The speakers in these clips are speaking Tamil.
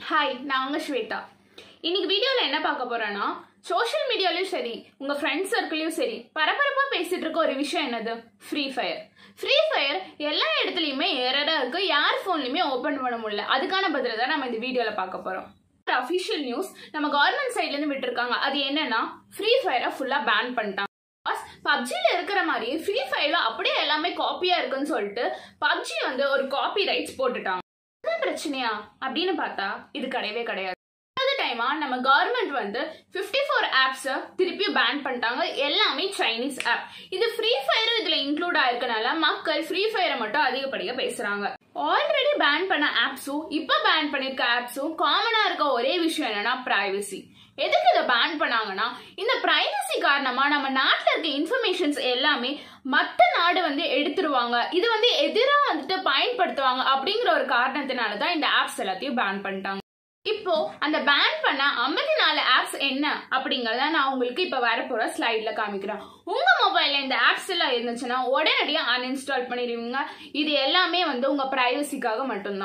ஹாய் நான் உங்க ஸ்வேதா இன்னைக்கு வீடியோவில் என்ன பார்க்க போறேன்னா சோஷியல் மீடியாலையும் சரி உங்க ஃப்ரெண்ட்ஸ் சர்க்கிளையும் சரி பரபரப்பா பேசிட்டு இருக்க ஒரு விஷயம் என்னது ஃப்ரீ ஃபயர் ஃப்ரீ ஃபயர் எல்லா இடத்துலையுமே ஏறடா இருக்கு யார் ஃபோன்லையுமே ஓப்பன் பண்ண முடியல அதுக்கான பதில் தான் நம்ம இந்த வீடியோவில் பார்க்க போறோம் அஃபிஷியல் நியூஸ் நம்ம கவர்மெண்ட் சைட்லேருந்து விட்டுருக்காங்க அது என்னன்னா ஃப்ரீ ஃபயரை ஃபுல்லாக பேன் பண்ணிட்டாங்க பப்ஜில இருக்கிற மாதிரி ஃப்ரீ ஃபயர்ல அப்படியே எல்லாமே காப்பியா இருக்குன்னு சொல்லிட்டு பப்ஜி வந்து ஒரு காப்பி ரைட்ஸ் போட்டுட்டாங்க என்ன பிரச்சனையா அப்படின்னு பார்த்தா இது கிடையவே கிடையாது டைமா நம்ம கவர்மெண்ட் வந்து பிப்டி ஃபோர் ஆப்ஸை திருப்பி பேன் பண்ணிட்டாங்க எல்லாமே சைனீஸ் ஆப் இது ஃப்ரீ ஃபயரும் இதுல இன்க்ளூட் ஆயிருக்கனால மக்கள் ஃப்ரீ ஃபயரை மட்டும் அதிகப்படியா பேசுறாங்க ஆல்ரெடி பேன் பண்ண ஆப்ஸும் இப்ப பேன் பண்ணிருக்க ஆப்ஸும் காமனா இருக்க ஒரே விஷயம் என்னன்னா பிரைவசி எதுக்கு இதை பேன் பண்ணாங்கன்னா இந்த பிரைவசி காரணமா நம்ம நாட்டில் இருக்க இன்ஃபர்மேஷன்ஸ் எல்லாமே மற்ற நாடு வந்து எடுத்துருவாங்க இது வந்து எதிராக வந்துட்டு பயன்படுத்துவாங்க அப்படிங்கிற ஒரு காரணத்தினால தான் இந்த ஆப்ஸ் எல்லாத்தையும் பேன் பண்ணிட்டாங்க இப்போ அந்த பேன் பண்ண ஐம்பத்தி நாலு ஆப்ஸ் என்ன அப்படிங்கறத நான் உங்களுக்கு இப்ப வரப்போற ஸ்லைட்ல காமிக்கிறேன் உங்க மொபைல்ல இந்த ஆப்ஸ் எல்லாம் இருந்துச்சுன்னா உடனடியா அன்இன்ஸ்டால் பண்ணிடுவீங்க இது எல்லாமே வந்து உங்க பிரைவசிக்காக மட்டும்தான்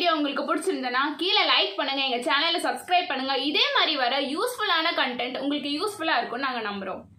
வீடியோ உங்களுக்கு பிடிச்சிருந்தனா கீழே லைக் பண்ணுங்க எங்க சேனலை சப்ஸ்கிரைப் பண்ணுங்க இதே மாதிரி வர யூஸ்ஃபுல்லான கண்டென்ட் உங்களுக்கு யூஸ்ஃபுல்லா இருக்கும்னு நாங்க நம்புறோம்